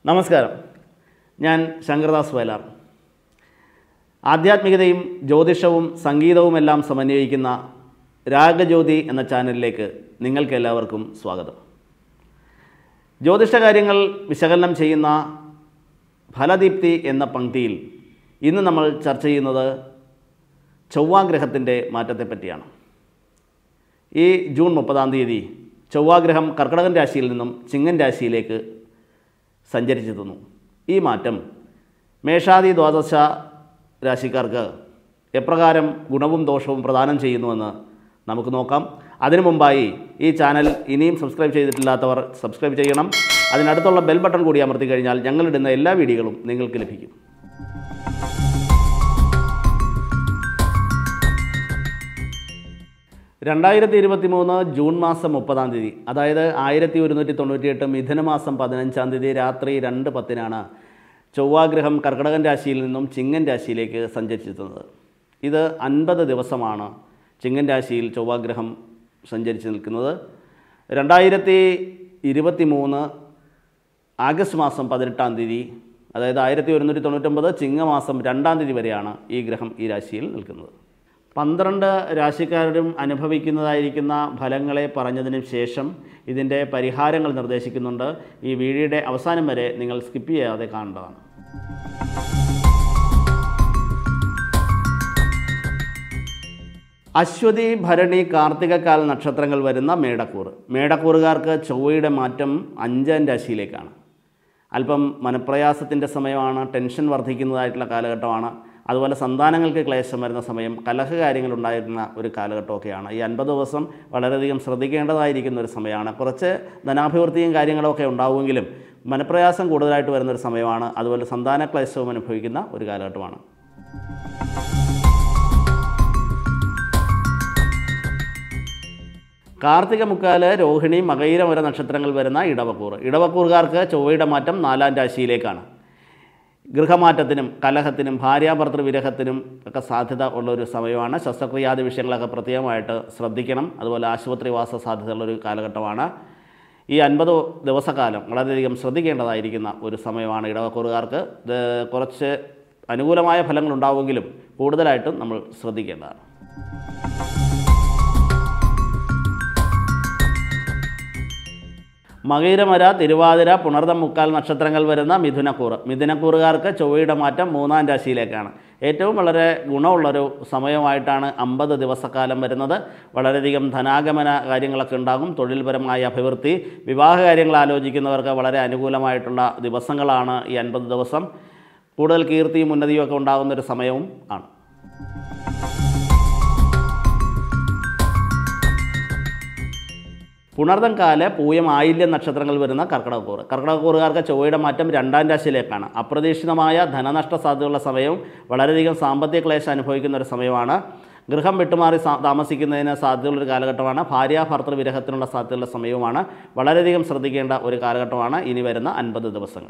നമസ്കാരം ഞാൻ ശങ്കർദാസ് വയലാർ ആധ്യാത്മികതയും ജ്യോതിഷവും സംഗീതവുമെല്ലാം സമന്വയിക്കുന്ന രാഗജ്യോതി എന്ന ചാനലിലേക്ക് നിങ്ങൾക്ക് എല്ലാവർക്കും സ്വാഗതം ജ്യോതിഷ കാര്യങ്ങൾ വിശകലനം ചെയ്യുന്ന ഫലദീപ്തി എന്ന പങ്ക്തിയിൽ ഇന്ന് നമ്മൾ ചർച്ച ചെയ്യുന്നത് ചൊവ്വാഗ്രഹത്തിൻ്റെ മാറ്റത്തെപ്പറ്റിയാണ് ഈ ജൂൺ മുപ്പതാം തീയതി ചൊവ്വാഗ്രഹം കർക്കടകൻ രാശിയിൽ നിന്നും ചിങ്ങൻ രാശിയിലേക്ക് സഞ്ചരിച്ചെത്തുന്നു ഈ മാറ്റം മേഷാദി ദ്വാദശ രാശിക്കാർക്ക് എപ്രകാരം ഗുണവും ദോഷവും പ്രദാനം ചെയ്യുന്നുവെന്ന് നമുക്ക് നോക്കാം അതിനു മുമ്പായി ഈ ചാനൽ ഇനിയും സബ്സ്ക്രൈബ് ചെയ്തിട്ടില്ലാത്തവർ സബ്സ്ക്രൈബ് ചെയ്യണം അതിനടുത്തുള്ള ബെൽ ബട്ടൺ കൂടി അമർത്തി കഴിഞ്ഞാൽ ഞങ്ങളിടുന്ന എല്ലാ വീഡിയോകളും നിങ്ങൾക്ക് ലഭിക്കും രണ്ടായിരത്തി ഇരുപത്തി മൂന്ന് ജൂൺ മാസം മുപ്പതാം തീയതി അതായത് ആയിരത്തി ഒരുന്നൂറ്റി തൊണ്ണൂറ്റിയെട്ട് മിഥുന മാസം പതിനഞ്ചാം തീയതി രാത്രി രണ്ട് പത്തിനാണ് ചൊവ്വാഗ്രഹം കർക്കടകൻ രാശിയിൽ നിന്നും ചിങ്ങൻ രാശിയിലേക്ക് സഞ്ചരിച്ചെത്തുന്നത് ഇത് അൻപത് ദിവസമാണ് ചിങ്ങൻ രാശിയിൽ ചൊവ്വാഗ്രഹം സഞ്ചരിച്ച് നിൽക്കുന്നത് രണ്ടായിരത്തി ഇരുപത്തി മൂന്ന് ആഗസ്റ്റ് മാസം പതിനെട്ടാം തീയതി അതായത് ആയിരത്തി ഒരുന്നൂറ്റി തൊണ്ണൂറ്റൊമ്പത് ചിങ്ങമാസം രണ്ടാം തീയതി വരെയാണ് ഈ ഗ്രഹം ഈ രാശിയിൽ നിൽക്കുന്നത് പന്ത്രണ്ട് രാശിക്കാരും അനുഭവിക്കുന്നതായിരിക്കുന്ന ഫലങ്ങളെ പറഞ്ഞതിന് ശേഷം ഇതിൻ്റെ പരിഹാരങ്ങൾ നിർദ്ദേശിക്കുന്നുണ്ട് ഈ വീഡിയോയുടെ അവസാനം വരെ നിങ്ങൾ സ്കിപ്പ് ചെയ്യാതെ കാണേണ്ടതാണ് അശ്വതി ഭരണി കാർത്തികക്കാൽ നക്ഷത്രങ്ങൾ വരുന്ന മേടക്കൂറ് മേടക്കൂറുകാർക്ക് ചൊവ്വയുടെ മാറ്റം അഞ്ചാം രാശിയിലേക്കാണ് അല്പം മനപ്രയാസത്തിൻ്റെ സമയമാണ് ടെൻഷൻ വർദ്ധിക്കുന്നതായിട്ടുള്ള കാലഘട്ടമാണ് അതുപോലെ സന്താനങ്ങൾക്ക് ക്ലേശം വരുന്ന സമയം കലഹ കാര്യങ്ങളുണ്ടായിരുന്ന ഒരു കാലഘട്ടമൊക്കെയാണ് ഈ അൻപത് ദിവസം വളരെയധികം ശ്രദ്ധിക്കേണ്ടതായിരിക്കുന്ന ഒരു സമയമാണ് കുറച്ച് ധനാഭിവൃദ്ധിയും കാര്യങ്ങളൊക്കെ ഉണ്ടാവുമെങ്കിലും മനപ്രയാസം കൂടുതലായിട്ട് വരുന്നൊരു സമയമാണ് അതുപോലെ സന്താന ക്ലേശവും അനുഭവിക്കുന്ന ഒരു കാലഘട്ടമാണ് കാർത്തിക മുക്കാല് രോഹിണി മകയിരം വരെ നക്ഷത്രങ്ങൾ വരുന്ന ഇടവക്കൂർ ഇടവക്കൂറുകാർക്ക് ചൊവ്വയുടെ മാറ്റം നാലാം രാശിയിലേക്കാണ് ഗൃഹമാറ്റത്തിനും കലഹത്തിനും ഭാര്യാഭർത്തൃ വിരഹത്തിനും ഒക്കെ സാധ്യത ഉള്ള ഒരു സമയമാണ് ശസ്ത്രക്രിയാദി വിഷയങ്ങളൊക്കെ പ്രത്യേകമായിട്ട് ശ്രദ്ധിക്കണം അതുപോലെ ആശുപത്രിവാസ സാധ്യതയുള്ളൊരു കാലഘട്ടമാണ് ഈ അൻപത് ദിവസക്കാലം വളരെയധികം ശ്രദ്ധിക്കേണ്ടതായിരിക്കുന്ന ഒരു സമയമാണ് ഇടവക്കൂറുകാർക്ക് ഇത് കുറച്ച് അനുകൂലമായ ഫലങ്ങളുണ്ടാവുമെങ്കിലും കൂടുതലായിട്ടും നമ്മൾ ശ്രദ്ധിക്കേണ്ടതാണ് മകയിരമര തിരുവാതിര പുണർദം മുക്കാൽ നക്ഷത്രങ്ങൾ വരുന്ന മിഥുനക്കൂറ് മിഥുനക്കൂറുകാർക്ക് ചൊവ്വയുടെ മാറ്റം മൂന്നാം രാശിയിലേക്കാണ് ഏറ്റവും വളരെ ഗുണമുള്ളൊരു സമയമായിട്ടാണ് അമ്പത് ദിവസക്കാലം വരുന്നത് വളരെയധികം ധനാഗമന കാര്യങ്ങളൊക്കെ ഉണ്ടാകും തൊഴിൽപരമായ അഭിവൃദ്ധി വിവാഹ കാര്യങ്ങൾ ആലോചിക്കുന്നവർക്ക് വളരെ അനുകൂലമായിട്ടുള്ള ദിവസങ്ങളാണ് ഈ അൻപത് ദിവസം കൂടുതൽ കീർത്തിയും ഉന്നതിയും ഒക്കെ ഉണ്ടാകുന്നൊരു സമയവും ആണ് പുണർദം കാല് പൂയം ആയില്യം നക്ഷത്രങ്ങൾ വരുന്ന കർക്കിടകക്കൂറ് കർക്കിടകക്കൂറുകാർക്ക് ചൊവ്വയുടെ മാറ്റം രണ്ടാം രാശിയിലേക്കാണ് അപ്രതീക്ഷിതമായ ധനനഷ്ട സാധ്യതയുള്ള സമയവും വളരെയധികം സാമ്പത്തിക ക്ലേശം അനുഭവിക്കുന്ന ഒരു സമയമാണ് ഗൃഹം വിട്ടുമാറി സാ താമസിക്കുന്നതിന് സാധ്യതയുള്ളൊരു കാലഘട്ടമാണ് ഭാര്യ ഭർത്തൃ വിരഹത്തിനുള്ള സാധ്യതയുള്ള സമയവുമാണ് വളരെയധികം ശ്രദ്ധിക്കേണ്ട ഒരു കാലഘട്ടമാണ് ഇനി വരുന്ന അൻപത് ദിവസങ്ങൾ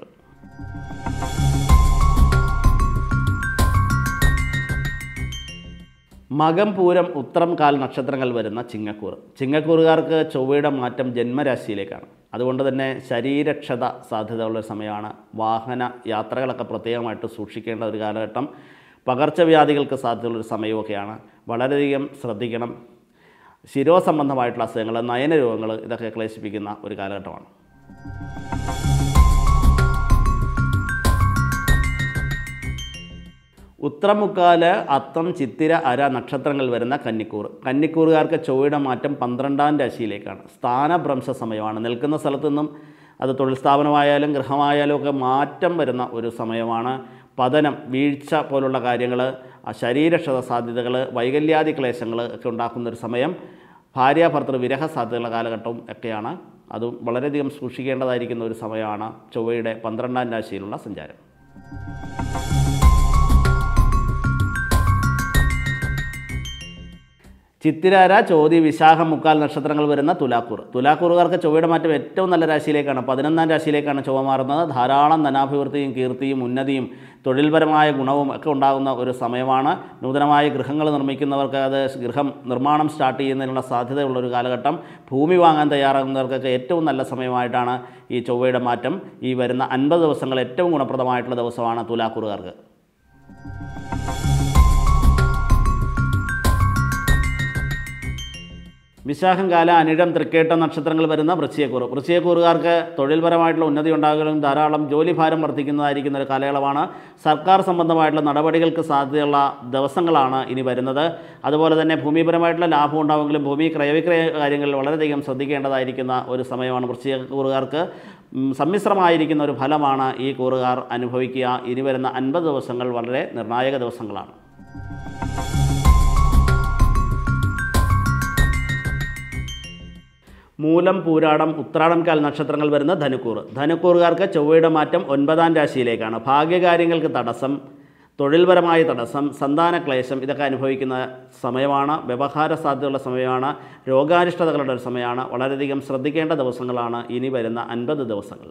മകം പൂരം ഉത്രം കാൽ നക്ഷത്രങ്ങൾ വരുന്ന ചിങ്ങക്കൂർ ചിങ്ങക്കൂറുകാർക്ക് ചൊവ്വയുടെ മാറ്റം ജന്മരാശിയിലേക്കാണ് അതുകൊണ്ട് തന്നെ ശരീരക്ഷത സാധ്യതയുള്ള ഒരു സമയമാണ് വാഹന യാത്രകളൊക്കെ പ്രത്യേകമായിട്ട് സൂക്ഷിക്കേണ്ട ഒരു കാലഘട്ടം പകർച്ചവ്യാധികൾക്ക് സാധ്യതയുള്ളൊരു സമയമൊക്കെയാണ് വളരെയധികം ശ്രദ്ധിക്കണം ശിരോസംബന്ധമായിട്ടുള്ള അസുഖങ്ങൾ നയനരോഗങ്ങൾ ഇതൊക്കെ ക്ലേശിപ്പിക്കുന്ന ഒരു കാലഘട്ടമാണ് ഉത്രമുക്കാല് അത്തം ചിത്തിര അര നക്ഷത്രങ്ങൾ വരുന്ന കന്നിക്കൂർ കന്നിക്കൂറുകാർക്ക് ചൊവ്വയുടെ മാറ്റം പന്ത്രണ്ടാം രാശിയിലേക്കാണ് സ്ഥാനഭ്രംശ സമയമാണ് നിൽക്കുന്ന സ്ഥലത്തു നിന്നും അത് തൊഴിൽ സ്ഥാപനമായാലും ഗൃഹമായാലും ഒക്കെ മാറ്റം വരുന്ന ഒരു സമയമാണ് പതനം വീഴ്ച പോലുള്ള കാര്യങ്ങൾ ശരീരക്ഷത സാധ്യതകൾ വൈകല്യാദി ക്ലേശങ്ങൾ ഒക്കെ ഉണ്ടാക്കുന്നൊരു സമയം ഭാര്യ ഭർത്തൃ വിരഹ സാധ്യതയുള്ള കാലഘട്ടവും ഒക്കെയാണ് അതും വളരെയധികം സൂക്ഷിക്കേണ്ടതായിരിക്കുന്ന ഒരു സമയമാണ് ചൊവ്വയുടെ പന്ത്രണ്ടാം രാശിയിലുള്ള സഞ്ചാരം ചിത്തിരാര ചോതി വിശാഖം മുക്കാൽ നക്ഷത്രങ്ങൾ വരുന്ന തുലാക്കൂർ തുലാക്കൂറുകാർക്ക് ചൊവ്വയുടെ മാറ്റം ഏറ്റവും നല്ല രാശിയിലേക്കാണ് പതിനൊന്നാം രാശിയിലേക്കാണ് ചൊവ്വ മാറുന്നത് ധാരാളം ധനാഭിവൃദ്ധിയും കീർത്തിയും ഉന്നതിയും തൊഴിൽപരമായ ഗുണവും ഒക്കെ ഉണ്ടാകുന്ന ഒരു സമയമാണ് നൂതനമായ ഗൃഹങ്ങൾ നിർമ്മിക്കുന്നവർക്ക് അത് ഗൃഹം നിർമ്മാണം സ്റ്റാർട്ട് ചെയ്യുന്നതിനുള്ള സാധ്യതയുള്ള ഒരു കാലഘട്ടം ഭൂമി വാങ്ങാൻ തയ്യാറാകുന്നവർക്കൊക്കെ ഏറ്റവും നല്ല സമയമായിട്ടാണ് ഈ ചൊവ്വയുടെ മാറ്റം ഈ വരുന്ന അൻപത് ദിവസങ്ങൾ ഏറ്റവും ഗുണപ്രദമായിട്ടുള്ള ദിവസമാണ് തുലാക്കൂറുകാർക്ക് വിശാഖം കാല അനിഴം തൃക്കേട്ടം നക്ഷത്രങ്ങൾ വരുന്ന വൃശ്ചിയക്കൂറ് വൃശ്ചിയക്കൂറുകാർക്ക് തൊഴിൽപരമായിട്ടുള്ള ഉന്നതി ഉണ്ടാകുകയും ധാരാളം ജോലിഭാരം വർദ്ധിക്കുന്നതായിരിക്കുന്ന ഒരു കാലയളവാണ് സർക്കാർ സംബന്ധമായിട്ടുള്ള നടപടികൾക്ക് സാധ്യതയുള്ള ദിവസങ്ങളാണ് ഇനി വരുന്നത് അതുപോലെ തന്നെ ഭൂമിപരമായിട്ടുള്ള ലാഭം ഉണ്ടാവുമെങ്കിലും ഭൂമി ക്രയവിക്രയ കാര്യങ്ങളിൽ വളരെയധികം ശ്രദ്ധിക്കേണ്ടതായിരിക്കുന്ന ഒരു സമയമാണ് വൃശ്ചികക്കൂറുകാർക്ക് ഉം, സമ്മിശ്രമായിരിക്കുന്ന ഒരു ഫലമാണ് ഈ കൂറുകാർ അനുഭവിക്കുക ഇനി വരുന്ന അൻപത് ദിവസങ്ങൾ വളരെ നിർണായക ദിവസങ്ങളാണ് മൂലം പൂരാടം ഉത്രാടം കാൽ നക്ഷത്രങ്ങൾ വരുന്ന ധനുക്കൂർ ധനുക്കൂറുകാർക്ക് ചൊവ്വയുടെ മാറ്റം ഒൻപതാം രാശിയിലേക്കാണ് ഭാഗ്യകാര്യങ്ങൾക്ക് തടസ്സം തൊഴിൽപരമായ തടസ്സം സന്താന ക്ലേശം ഇതൊക്കെ അനുഭവിക്കുന്ന സമയമാണ് വ്യവഹാര സാധ്യതയുള്ള സമയമാണ് രോഗാരിഷ്ടതകളുടെ ഒരു സമയമാണ് വളരെയധികം ശ്രദ്ധിക്കേണ്ട ദിവസങ്ങളാണ് ഇനി വരുന്ന അൻപത് ദിവസങ്ങൾ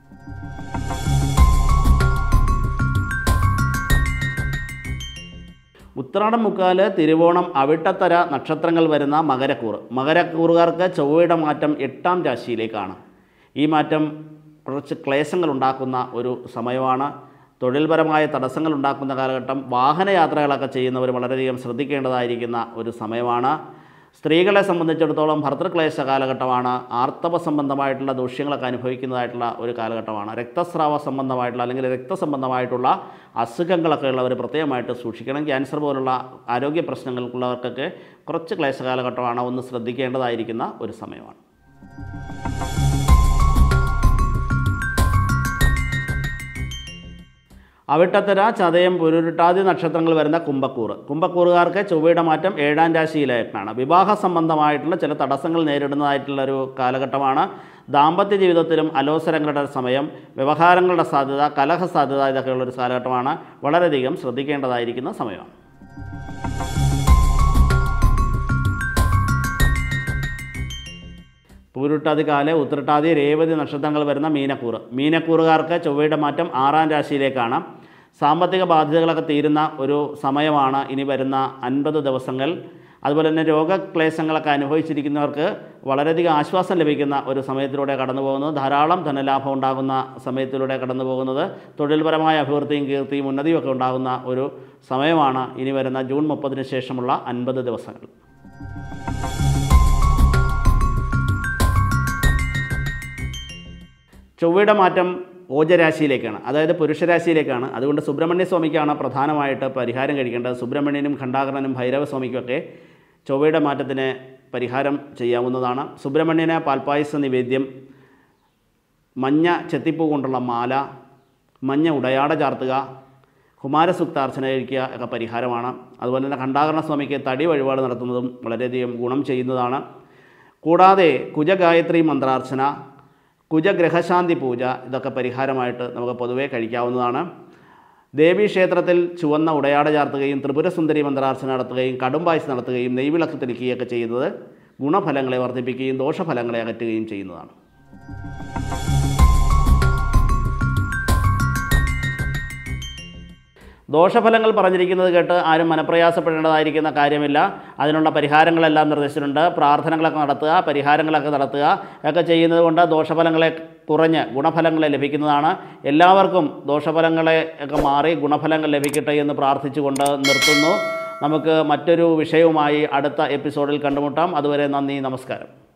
ഉത്രാടം മുക്കാല് തിരുവോണം അവിട്ടത്തര നക്ഷത്രങ്ങൾ വരുന്ന മകരക്കൂർ മകരക്കൂറുകാർക്ക് ചൊവ്വയുടെ മാറ്റം എട്ടാം രാശിയിലേക്കാണ് ഈ മാറ്റം കുറച്ച് ക്ലേശങ്ങൾ ഉണ്ടാക്കുന്ന ഒരു സമയമാണ് തൊഴിൽപരമായ തടസ്സങ്ങൾ ഉണ്ടാക്കുന്ന കാലഘട്ടം വാഹനയാത്രകളൊക്കെ ചെയ്യുന്നവർ വളരെയധികം ശ്രദ്ധിക്കേണ്ടതായിരിക്കുന്ന ഒരു സമയമാണ് സ്ത്രീകളെ സംബന്ധിച്ചിടത്തോളം ഭർത്തൃക്ലേശ കാലഘട്ടമാണ് ആർത്തവ സംബന്ധമായിട്ടുള്ള ദൂഷ്യങ്ങളൊക്കെ അനുഭവിക്കുന്നതായിട്ടുള്ള ഒരു കാലഘട്ടമാണ് രക്തസ്രാവ സംബന്ധമായിട്ടുള്ള അല്ലെങ്കിൽ രക്തസംബന്ധമായിട്ടുള്ള അസുഖങ്ങളൊക്കെ ഉള്ളവർ പ്രത്യേകമായിട്ട് സൂക്ഷിക്കണം ക്യാൻസർ പോലുള്ള ആരോഗ്യ പ്രശ്നങ്ങൾക്കുള്ളവർക്കൊക്കെ കുറച്ച് ക്ലേശ കാലഘട്ടമാണ് ഒന്ന് ശ്രദ്ധിക്കേണ്ടതായിരിക്കുന്ന ഒരു സമയമാണ് അവിട്ടത്തര ചതയം പുരുരുട്ടാതി നക്ഷത്രങ്ങൾ വരുന്ന കുംഭക്കൂറ് കുംഭക്കൂറുകാർക്ക് ചൊവ്വയുടെ മാറ്റം ഏഴാം രാശിയിലേക്കാണ് വിവാഹ സംബന്ധമായിട്ടുള്ള ചില തടസ്സങ്ങൾ നേരിടുന്നതായിട്ടുള്ള ഒരു കാലഘട്ടമാണ് ദാമ്പത്യ ജീവിതത്തിലും അലോസരങ്ങളുടെ സമയം വ്യവഹാരങ്ങളുടെ സാധ്യത കലഹ സാധ്യത ഇതൊക്കെയുള്ളൊരു കാലഘട്ടമാണ് വളരെയധികം ശ്രദ്ധിക്കേണ്ടതായിരിക്കുന്ന സമയമാണ് പൂരുട്ടാതി കാല് ഉത്രട്ടാതി രേവതി നക്ഷത്രങ്ങൾ വരുന്ന മീനക്കൂറ് മീനക്കൂറുകാർക്ക് ചൊവ്വയുടെ മാറ്റം ആറാം രാശിയിലേക്കാണ് സാമ്പത്തിക ബാധ്യതകളൊക്കെ തീരുന്ന ഒരു സമയമാണ് ഇനി വരുന്ന അൻപത് ദിവസങ്ങൾ അതുപോലെ തന്നെ രോഗക്ലേശങ്ങളൊക്കെ അനുഭവിച്ചിരിക്കുന്നവർക്ക് വളരെയധികം ആശ്വാസം ലഭിക്കുന്ന ഒരു സമയത്തിലൂടെ കടന്നു പോകുന്നത് ധാരാളം ധനലാഭം ഉണ്ടാകുന്ന സമയത്തിലൂടെ കടന്നു പോകുന്നത് തൊഴിൽപരമായ അഭിവൃദ്ധിയും കീർത്തിയും ഉന്നതിയും ഒക്കെ ഉണ്ടാകുന്ന ഒരു സമയമാണ് ഇനി വരുന്ന ജൂൺ മുപ്പതിന് ശേഷമുള്ള അൻപത് ദിവസങ്ങൾ ചൊവ്വയുടെ മാറ്റം ഓജരാശിയിലേക്കാണ് അതായത് പുരുഷരാശിയിലേക്കാണ് അതുകൊണ്ട് സുബ്രഹ്മണ്യ സ്വാമിക്കാണ് പ്രധാനമായിട്ട് പരിഹാരം കഴിക്കേണ്ടത് സുബ്രഹ്മണ്യനും ഖണ്ഡാകരനും ഭൈരവസ്വാമിക്കുമൊക്കെ ചൊവ്വയുടെ മാറ്റത്തിന് പരിഹാരം ചെയ്യാവുന്നതാണ് സുബ്രഹ്മണ്യന് പാൽപ്പായസ നിവേദ്യം മഞ്ഞ ചെത്തിപ്പൂ കൊണ്ടുള്ള മാല മഞ്ഞ ഉടയാട ചാർത്തുക കുമാരസുക്താർച്ചന കഴിക്കുക ഒക്കെ പരിഹാരമാണ് അതുപോലെ തന്നെ ഖണ്ഡാകരണ സ്വാമിക്ക് തടി വഴിപാട് നടത്തുന്നതും വളരെയധികം ഗുണം ചെയ്യുന്നതാണ് കൂടാതെ കുജഗായത്രി മന്ത്രാർച്ചന കുജഗ്രഹശാന്തി പൂജ ഇതൊക്കെ പരിഹാരമായിട്ട് നമുക്ക് പൊതുവേ കഴിക്കാവുന്നതാണ് ദേവീക്ഷേത്രത്തിൽ ചുവന്ന ഉടയാട ചാർത്തുകയും ത്രിപുരസുന്ദരി മന്ത്രാർച്ചന നടത്തുകയും കടുംപായസ് നടത്തുകയും നെയ്വിളക്ക് തെളിക്കുകയൊക്കെ ചെയ്യുന്നത് ഗുണഫലങ്ങളെ വർദ്ധിപ്പിക്കുകയും ദോഷഫലങ്ങളെ അകറ്റുകയും ചെയ്യുന്നതാണ് ദോഷഫലങ്ങൾ പറഞ്ഞിരിക്കുന്നത് കേട്ട് ആരും മനപ്രയാസപ്പെടേണ്ടതായിരിക്കുന്ന കാര്യമില്ല അതിനുള്ള പരിഹാരങ്ങളെല്ലാം നിർദ്ദേശിച്ചിട്ടുണ്ട് പ്രാർത്ഥനകളൊക്കെ നടത്തുക പരിഹാരങ്ങളൊക്കെ നടത്തുക ഒക്കെ ചെയ്യുന്നത് കൊണ്ട് ദോഷഫലങ്ങളെ കുറഞ്ഞ് ഗുണഫലങ്ങളെ ലഭിക്കുന്നതാണ് എല്ലാവർക്കും ദോഷഫലങ്ങളെ ഒക്കെ മാറി ഗുണഫലങ്ങൾ ലഭിക്കട്ടെ എന്ന് പ്രാർത്ഥിച്ചുകൊണ്ട് നിർത്തുന്നു നമുക്ക് മറ്റൊരു വിഷയവുമായി അടുത്ത എപ്പിസോഡിൽ കണ്ടുമുട്ടാം അതുവരെ നന്ദി നമസ്കാരം